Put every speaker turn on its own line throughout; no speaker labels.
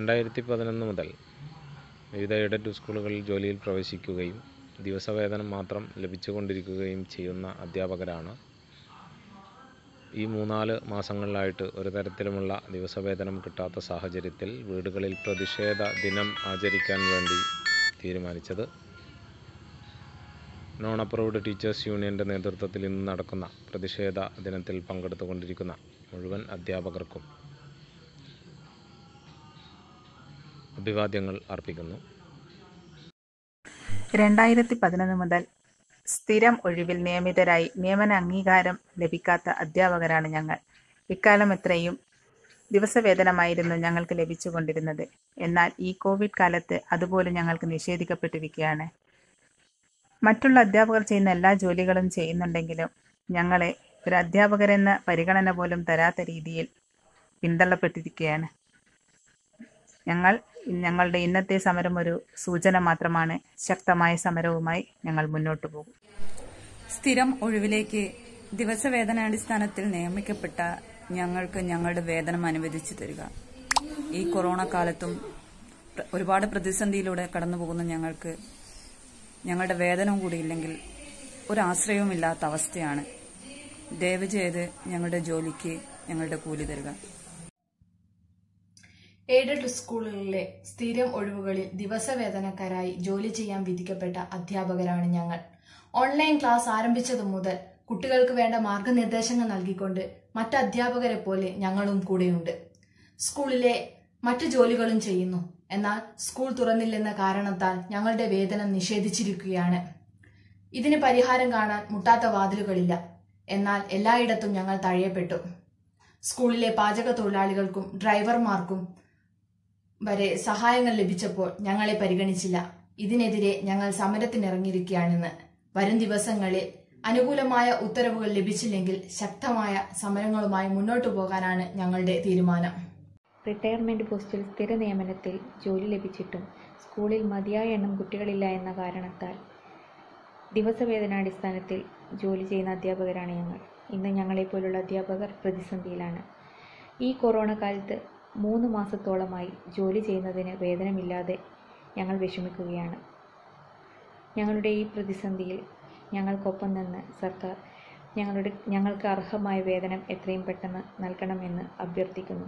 രണ്ടായിരത്തി പതിനൊന്ന് മുതൽ വിവിധ എയ്ഡഡ് സ്കൂളുകളിൽ ജോലിയിൽ പ്രവേശിക്കുകയും ദിവസവേതനം മാത്രം ലഭിച്ചുകൊണ്ടിരിക്കുകയും ചെയ്യുന്ന അധ്യാപകരാണ് ഈ മൂന്നാല് മാസങ്ങളിലായിട്ട് ഒരു തരത്തിലുമുള്ള ദിവസവേതനം കിട്ടാത്ത സാഹചര്യത്തിൽ വീടുകളിൽ പ്രതിഷേധ ദിനം ആചരിക്കാൻ വേണ്ടി തീരുമാനിച്ചത് നോൺ അപ്രൂവ്ഡ് ടീച്ചേഴ്സ് യൂണിയൻ്റെ നേതൃത്വത്തിൽ ഇന്ന് നടക്കുന്ന പ്രതിഷേധ ദിനത്തിൽ പങ്കെടുത്തുകൊണ്ടിരിക്കുന്ന മുഴുവൻ അധ്യാപകർക്കും അഭിവാദ്യങ്ങൾ അർപ്പിക്കുന്നു
രണ്ടായിരത്തി പതിനൊന്ന് മുതൽ സ്ഥിരം ഒഴിവിൽ നിയമിതരായി നിയമന അംഗീകാരം ലഭിക്കാത്ത അധ്യാപകരാണ് ഞങ്ങൾ ഇക്കാലം എത്രയും ദിവസവേതനമായിരുന്നു ഞങ്ങൾക്ക് ലഭിച്ചുകൊണ്ടിരുന്നത് എന്നാൽ ഈ കോവിഡ് കാലത്ത് അതുപോലും ഞങ്ങൾക്ക് നിഷേധിക്കപ്പെട്ടിരിക്കുകയാണ് മറ്റുള്ള അധ്യാപകർ ചെയ്യുന്ന എല്ലാ ജോലികളും ചെയ്യുന്നുണ്ടെങ്കിലും ഞങ്ങളെ ഒരു അധ്യാപകരെന്ന പരിഗണന പോലും തരാത്ത രീതിയിൽ പിന്തള്ളപ്പെട്ടിരിക്കുകയാണ് ഞങ്ങൾ ഞങ്ങളുടെ ഇന്നത്തെ സമരം ഒരു സൂചന മാത്രമാണ് ശക്തമായ സമരവുമായി ഞങ്ങൾ മുന്നോട്ട് പോകും
സ്ഥിരം ഒഴിവിലേക്ക് ദിവസവേതനാടിസ്ഥാനത്തിൽ നിയമിക്കപ്പെട്ട ഞങ്ങൾക്ക് ഞങ്ങളുടെ വേതനം അനുവദിച്ചു തരിക ഈ കൊറോണ കാലത്തും പ്ര- ഒരുപാട് പ്രതിസന്ധിയിലൂടെ കടന്നു പോകുന്ന ഞങ്ങൾക്ക് ഞങ്ങളുടെ വേതനം കൂടിയില്ലെങ്കിൽ ഒരു ആശ്രയവുമില്ലാത്ത അവസ്ഥയാണ് ദയവ് ചെയ്ത് ഞങ്ങളുടെ ജോലിക്ക് ഞങ്ങളുടെ കൂലി തരിക
എയ്ഡഡ് സ്കൂളുകളിലെ സ്ഥിരം ഒഴിവുകളിൽ ദിവസവേതനക്കാരായി ജോലി ചെയ്യാൻ വിധിക്കപ്പെട്ട അധ്യാപകരാണ് ഞങ്ങൾ ഓൺലൈൻ ക്ലാസ് ആരംഭിച്ചതു മുതൽ കുട്ടികൾക്ക് വേണ്ട മാർഗനിർദ്ദേശങ്ങൾ നൽകിക്കൊണ്ട് മറ്റ് അധ്യാപകരെ പോലെ ഞങ്ങളും കൂടെയുണ്ട് സ്കൂളിലെ മറ്റു ജോലികളും ചെയ്യുന്നു എന്നാൽ സ്കൂൾ തുറന്നില്ലെന്ന കാരണത്താൽ ഞങ്ങളുടെ വേതനം നിഷേധിച്ചിരിക്കുകയാണ് ഇതിന് പരിഹാരം കാണാൻ മുട്ടാത്ത വാതിലുകളില്ല എന്നാൽ എല്ലായിടത്തും ഞങ്ങൾ തഴയപ്പെട്ടു സ്കൂളിലെ പാചക തൊഴിലാളികൾക്കും ഡ്രൈവർമാർക്കും വരെ സഹായങ്ങൾ ലഭിച്ചപ്പോൾ ഞങ്ങളെ പരിഗണിച്ചില്ല ഇതിനെതിരെ ഞങ്ങൾ സമരത്തിനിറങ്ങിയിരിക്കുകയാണെന്ന് വരും ദിവസങ്ങളിൽ അനുകൂലമായ ഉത്തരവുകൾ ലഭിച്ചില്ലെങ്കിൽ ശക്തമായ സമരങ്ങളുമായി മുന്നോട്ടു പോകാനാണ് ഞങ്ങളുടെ തീരുമാനം
റിട്ടയർമെന്റ് പോസ്റ്റിൽ സ്ഥിര നിയമനത്തിൽ ജോലി ലഭിച്ചിട്ടും സ്കൂളിൽ മതിയായ എണ്ണം കുട്ടികളില്ല എന്ന കാരണത്താൽ ദിവസവേതനാടിസ്ഥാനത്തിൽ ജോലി ചെയ്യുന്ന അധ്യാപകരാണ് ഞങ്ങൾ ഇന്ന് ഞങ്ങളെപ്പോലുള്ള അധ്യാപകർ പ്രതിസന്ധിയിലാണ് ഈ കൊറോണ കാലത്ത് മൂന്ന് മാസത്തോളമായി ജോലി ചെയ്യുന്നതിന് വേതനമില്ലാതെ ഞങ്ങൾ വിഷമിക്കുകയാണ് ഞങ്ങളുടെ ഈ പ്രതിസന്ധിയിൽ ഞങ്ങൾക്കൊപ്പം നിന്ന് സർക്കാർ ഞങ്ങളുടെ ഞങ്ങൾക്ക് അർഹമായ വേതനം എത്രയും പെട്ടെന്ന് നൽകണമെന്ന് അഭ്യർത്ഥിക്കുന്നു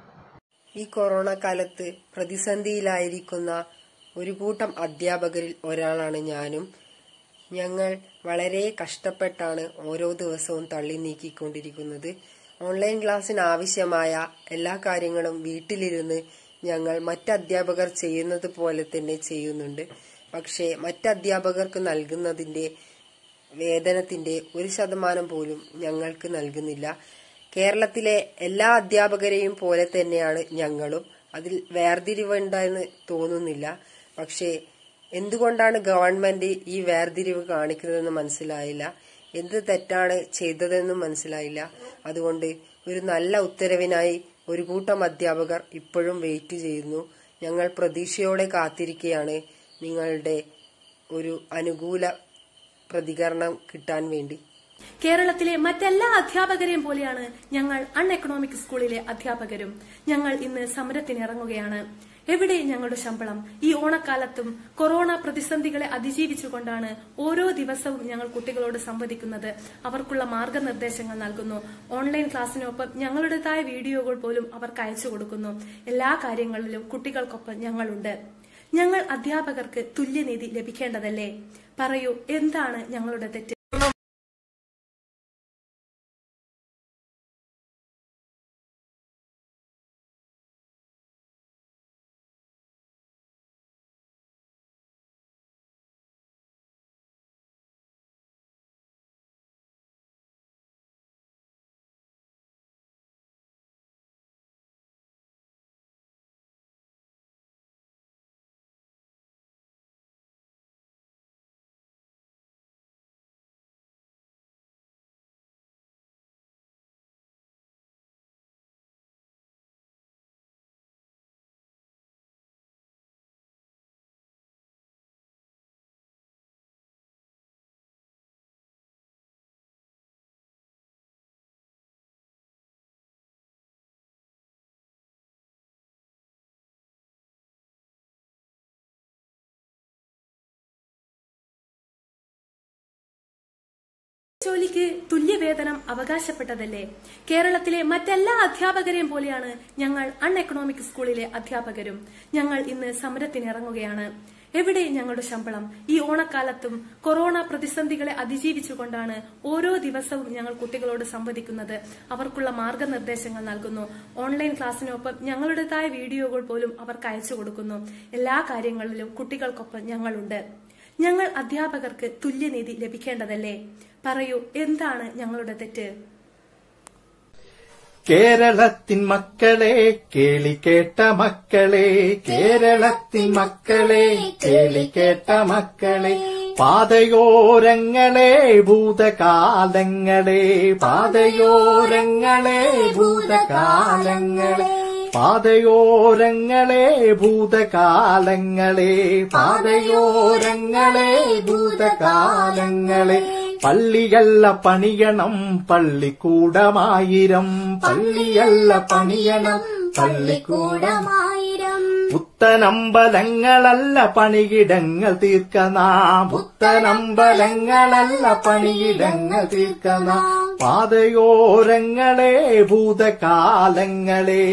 ഈ കൊറോണ കാലത്ത് പ്രതിസന്ധിയിലായിരിക്കുന്ന ഒരു കൂട്ടം അധ്യാപകരിൽ ഒരാളാണ് ഞാനും ഞങ്ങൾ വളരെ കഷ്ടപ്പെട്ടാണ് ഓരോ ദിവസവും തള്ളി നീക്കിക്കൊണ്ടിരിക്കുന്നത് ഓൺലൈൻ ക്ലാസ്സിന് ആവശ്യമായ എല്ലാ കാര്യങ്ങളും വീട്ടിലിരുന്ന് ഞങ്ങൾ മറ്റ് അധ്യാപകർ ചെയ്യുന്നത് പോലെ തന്നെ ചെയ്യുന്നുണ്ട് പക്ഷേ മറ്റ് അധ്യാപകർക്ക് നൽകുന്നതിന്റെ വേതനത്തിന്റെ ഒരു ശതമാനം പോലും ഞങ്ങൾക്ക് നൽകുന്നില്ല കേരളത്തിലെ എല്ലാ അധ്യാപകരെയും പോലെ തന്നെയാണ് ഞങ്ങളും അതിൽ വേർതിരിവുണ്ടെന്ന് തോന്നുന്നില്ല പക്ഷേ എന്തുകൊണ്ടാണ് ഗവൺമെന്റ് ഈ വേർതിരിവ് കാണിക്കുന്നതെന്ന് മനസ്സിലായില്ല എന്ത് തെറ്റാണ് ചെയ്തതെന്നും മനസ്സിലായില്ല അതുകൊണ്ട് ഒരു നല്ല ഉത്തരവിനായി ഒരു കൂട്ടം അധ്യാപകർ ഇപ്പോഴും വെയിറ്റ് ചെയ്യുന്നു ഞങ്ങൾ പ്രതീക്ഷയോടെ കാത്തിരിക്കുകയാണ് നിങ്ങളുടെ ഒരു അനുകൂല പ്രതികരണം കിട്ടാൻ വേണ്ടി
കേരളത്തിലെ മറ്റെല്ലാ അധ്യാപകരെയും പോലെയാണ് ഞങ്ങൾ അൺ എക്കണോമിക് സ്കൂളിലെ അധ്യാപകരും ഞങ്ങൾ ഇന്ന് സമരത്തിനിറങ്ങുകയാണ് എവിടെ ഞങ്ങളുടെ ശമ്പളം ഈ ഓണക്കാലത്തും കൊറോണ പ്രതിസന്ധികളെ അതിജീവിച്ചുകൊണ്ടാണ് ഓരോ ദിവസവും ഞങ്ങൾ കുട്ടികളോട് സംവദിക്കുന്നത് അവർക്കുള്ള മാർഗനിർദ്ദേശങ്ങൾ നൽകുന്നു ഓൺലൈൻ ക്ലാസ്സിനൊപ്പം ഞങ്ങളുടേതായ വീഡിയോകൾ പോലും അവർക്ക് അയച്ചു കൊടുക്കുന്നു എല്ലാ കാര്യങ്ങളിലും കുട്ടികൾക്കൊപ്പം ഞങ്ങളുണ്ട് ഞങ്ങൾ അധ്യാപകർക്ക് തുല്യനീതി ലഭിക്കേണ്ടതല്ലേ പറയൂ എന്താണ് ഞങ്ങളുടെ തെറ്റ് ജോലിക്ക് തുല്യവേതനം അവകാശപ്പെട്ടതല്ലേ കേരളത്തിലെ മറ്റെല്ലാ അധ്യാപകരെയും പോലെയാണ് ഞങ്ങൾ അൺ എക്കണോമിക് സ്കൂളിലെ അധ്യാപകരും ഞങ്ങൾ ഇന്ന് സമരത്തിനിറങ്ങുകയാണ് എവിടെ ഞങ്ങളുടെ ശമ്പളം ഈ ഓണക്കാലത്തും കൊറോണ പ്രതിസന്ധികളെ അതിജീവിച്ചുകൊണ്ടാണ് ഓരോ ദിവസവും ഞങ്ങൾ കുട്ടികളോട് സംവദിക്കുന്നത് അവർക്കുള്ള മാർഗനിർദ്ദേശങ്ങൾ നൽകുന്നു ഓൺലൈൻ ക്ലാസ്സിനൊപ്പം ഞങ്ങളുടേതായ വീഡിയോകൾ പോലും അവർക്ക് അയച്ചു കൊടുക്കുന്നു എല്ലാ കാര്യങ്ങളിലും കുട്ടികൾക്കൊപ്പം ഞങ്ങളുണ്ട് ഞങ്ങൾ അധ്യാപകർക്ക് തുല്യനീതി ലഭിക്കേണ്ടതല്ലേ പറയൂ എന്താണ് ഞങ്ങളുടെ തെറ്റ്
കേരളത്തിൻ മക്കളെ കേളിക്കേട്ട മക്കളെ കേരളത്തിൻ മക്കളെ കേളിക്കേട്ട മക്കളെ പാതയോരങ്ങളെ ഭൂതകാലങ്ങളെ പാതയോരങ്ങളെ ഭൂതകാലങ്ങളെ പാതയോരങ്ങളെ ഭൂതകാലങ്ങളെ പാതയോരങ്ങളെ ഭൂതകാലങ്ങളെ പള്ളിയല്ല പണിയണം പള്ളിക്കൂടമായിരം പള്ളിയല്ല പണിയണം പള്ളിക്കൂടമായിരം പുത്തനമ്പലങ്ങളല്ല പണിയിടങ്ങൾ തീർക്കനാം പുത്തനമ്പലങ്ങളല്ല പണിയിടങ്ങൾ തീർക്കനാം പാതയോരങ്ങളെ ഭൂതകാലങ്ങളെ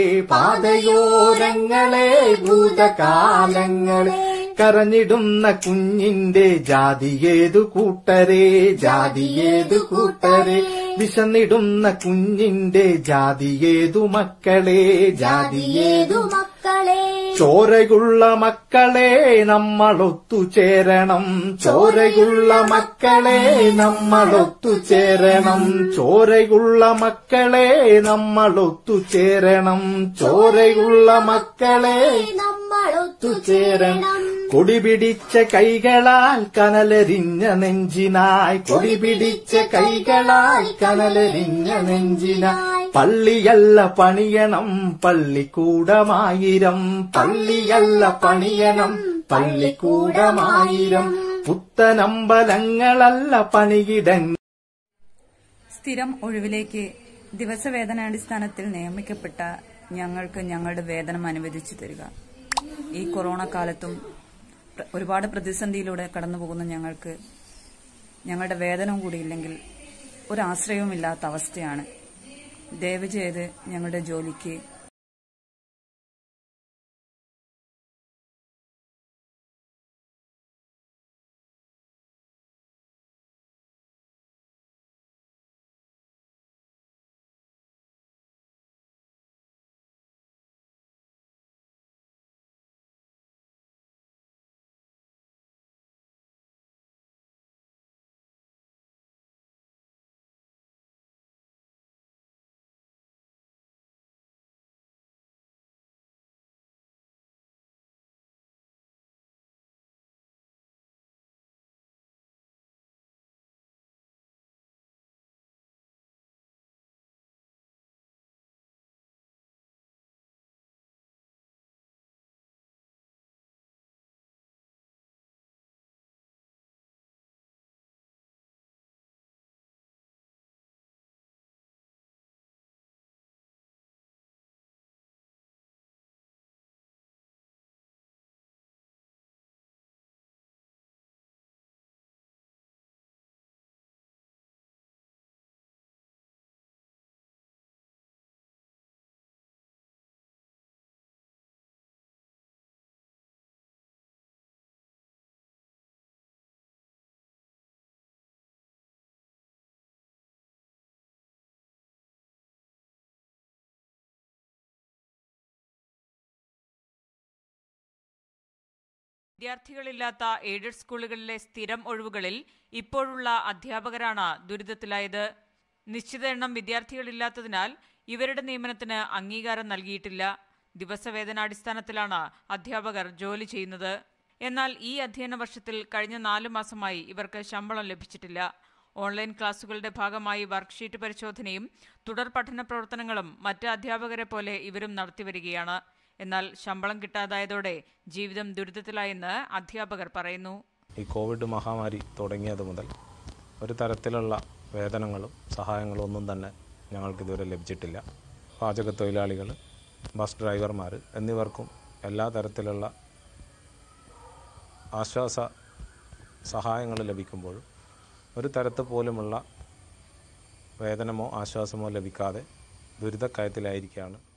പാതയോരങ്ങളെ ഭൂതകാലങ്ങളെ കരഞ്ഞിടുന്ന കുഞ്ഞിന്റെ ജാതിയേതു കൂട്ടരെ ജാതിയേതു കൂട്ടരെ വിശന്നിടുന്ന കുഞ്ഞിന്റെ ജാതിയേതു മക്കളെ ജാതിയേതു മക്കളെ ചോരയുള്ള മക്കളെ നമ്മളൊത്തു ചേരണം ചോരയുള്ള മക്കളെ നമ്മളൊത്തു ചേരണം ചോരയുള്ള മക്കളെ നമ്മളൊത്തു ചേരണം ചോരയുള്ള മക്കളെ നമ്മളൊത്തു ചേരണം കൊടി പിടിച്ച കൈകളാൽ കനലരിഞ്ഞ നെഞ്ചിനായി കൊടി പിടിച്ച കൈകളാൽ കനലരിഞ്ഞ നെഞ്ചിനായി പള്ളിയല്ല പണിയണം പള്ളിക്കൂടമായിരം പള്ളിയല്ല പണിയണം പള്ളിക്കൂടമായിരം പുത്തനമ്പലങ്ങളല്ല പണിയിടങ്ങൾ
സ്ഥിരം ഒഴിവിലേക്ക് ദിവസവേതനാടിസ്ഥാനത്തിൽ നിയമിക്കപ്പെട്ട ഞങ്ങൾക്ക് ഞങ്ങളുടെ വേതനം അനുവദിച്ചു തരിക ഈ കൊറോണ കാലത്തും പ്ര- ഒരുപാട് പ്രതിസന്ധിയിലൂടെ കടന്നു പോകുന്ന ഞങ്ങൾക്ക് ഞങ്ങളുടെ വേതനം കൂടിയില്ലെങ്കിൽ ഒരാശ്രയവുമില്ലാത്ത അവസ്ഥയാണ് ദയവ് ചെയ്ത് ഞങ്ങളുടെ ജോലിക്ക്
വിദ്യാർത്ഥികളില്ലാത്ത എയ്ഡഡ് സ്കൂളുകളിലെ സ്ഥിരം ഒഴിവുകളിൽ ഇപ്പോഴുള്ള അധ്യാപകരാണ് ദുരിതത്തിലായത് നിശ്ചിത എണ്ണം വിദ്യാർത്ഥികളില്ലാത്തതിനാൽ ഇവരുടെ നിയമനത്തിന് അംഗീകാരം നൽകിയിട്ടില്ല ദിവസവേതനാടിസ്ഥാനത്തിലാണ് അധ്യാപകർ ജോലി ചെയ്യുന്നത് എന്നാൽ ഈ അധ്യയന വർഷത്തിൽ കഴിഞ്ഞ നാലു മാസമായി ഇവർക്ക് ശമ്പളം ലഭിച്ചിട്ടില്ല ഓൺലൈൻ ക്ലാസുകളുടെ ഭാഗമായി വർക്ക്ഷീറ്റ് പരിശോധനയും തുടർ പഠന പ്രവർത്തനങ്ങളും മറ്റ് അധ്യാപകരെ പോലെ ഇവരും നടത്തിവരികയാണ് എന്നാൽ ശമ്പളം കിട്ടാതായതോടെ ജീവിതം ദുരിതത്തിലായെന്ന് അധ്യാപകർ പറയുന്നു
ഈ കോവിഡ് മഹാമാരി തുടങ്ങിയത് മുതൽ ഒരു തരത്തിലുള്ള വേതനങ്ങളും സഹായങ്ങളും ഒന്നും തന്നെ ഞങ്ങൾക്കിതുവരെ ലഭിച്ചിട്ടില്ല പാചക തൊഴിലാളികൾ ബസ് ഡ്രൈവർമാർ എന്നിവർക്കും എല്ലാ തരത്തിലുള്ള ആശ്വാസ സഹായങ്ങൾ ലഭിക്കുമ്പോഴും ഒരു തരത്തിൽ പോലുമുള്ള വേതനമോ ആശ്വാസമോ ലഭിക്കാതെ ദുരിതക്കയത്തിലായിരിക്കുകയാണ്